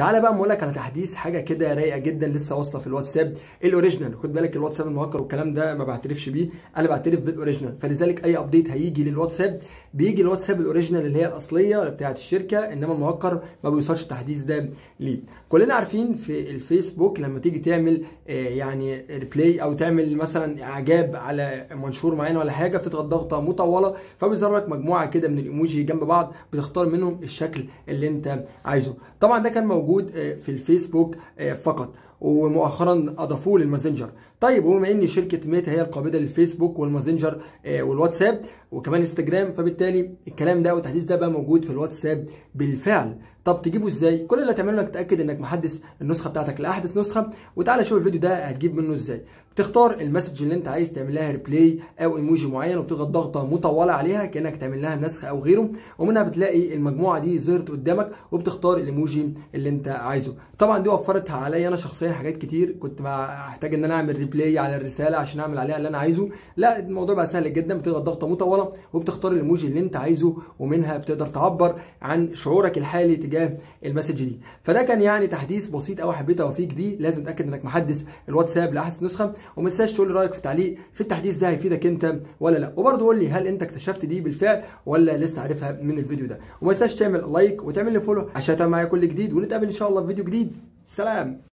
تعالى بقى اقول لك على تحديث حاجه كده رايقه جدا لسه واصله في الواتساب الاوريجينال خد بالك الواتساب المهكر والكلام ده ما بعترفش بيه انا بعترف بالاوريجينال فلذلك اي ابديت هيجي للواتساب بيجي الواتساب الاوريجينال اللي هي الاصليه بتاعه الشركه انما المهكر ما بيوصلش التحديث ده ليه كلنا عارفين في الفيسبوك لما تيجي تعمل آه، يعني ريبلاي او تعمل مثلا اعجاب على منشور معين ولا حاجه بتضغط ضغطه مطوله فبيظهر لك مجموعه كده من الايموجي جنب بعض بتختار منهم الشكل اللي انت عايزه طبعا ده كان موجود آه، في الفيسبوك آه، فقط ومؤخرا اضافوه للماسنجر طيب وبما ان شركه ميتا هي القابله للفيسبوك والماسنجر آه، والواتساب وكمان انستجرام فبالتالي الكلام ده والتحديث ده بقى موجود في الواتساب بالفعل طب تجيبه ازاي كل اللي هتعمله انك تاكد انك محدث النسخه بتاعتك لاحدث نسخه وتعالى شوف الفيديو ده هتجيب منه ازاي بتختار المسج اللي انت عايز تعمل لها ريبلاي او ايموجي معين وبتضغط ضغطه مطوله عليها كانك تعمل لها نسخ او غيره ومنها بتلاقي المجموعه دي ظهرت قدامك وبتختار الايموجي اللي انت عايزه طبعا دي وفرت عليا انا شخصيا حاجات كتير كنت محتاج ان انا اعمل ريبلاي على الرساله عشان اعمل عليها اللي انا عايزه لا الموضوع بقى سهل جدا بتضغط ضغطه مطوله وبتختار الايموجي اللي انت عايزه ومنها بتقدر تعبر عن شعورك الحالي تجاه المسج دي فده كان يعني تحديث بسيط قوي حبيت اوفيك بيه لازم تتاكد انك محدث الواتساب لاحدث نسخه وما تنساش تقول لي رايك في تعليق في التحديث ده هيفيدك انت ولا لا وبرضه قول لي هل انت اكتشفت دي بالفعل ولا لسه عارفها من الفيديو ده وما تنساش تعمل لايك وتعمل لي فولو عشان تعمل معايا كل جديد ونتقابل ان شاء الله في فيديو جديد سلام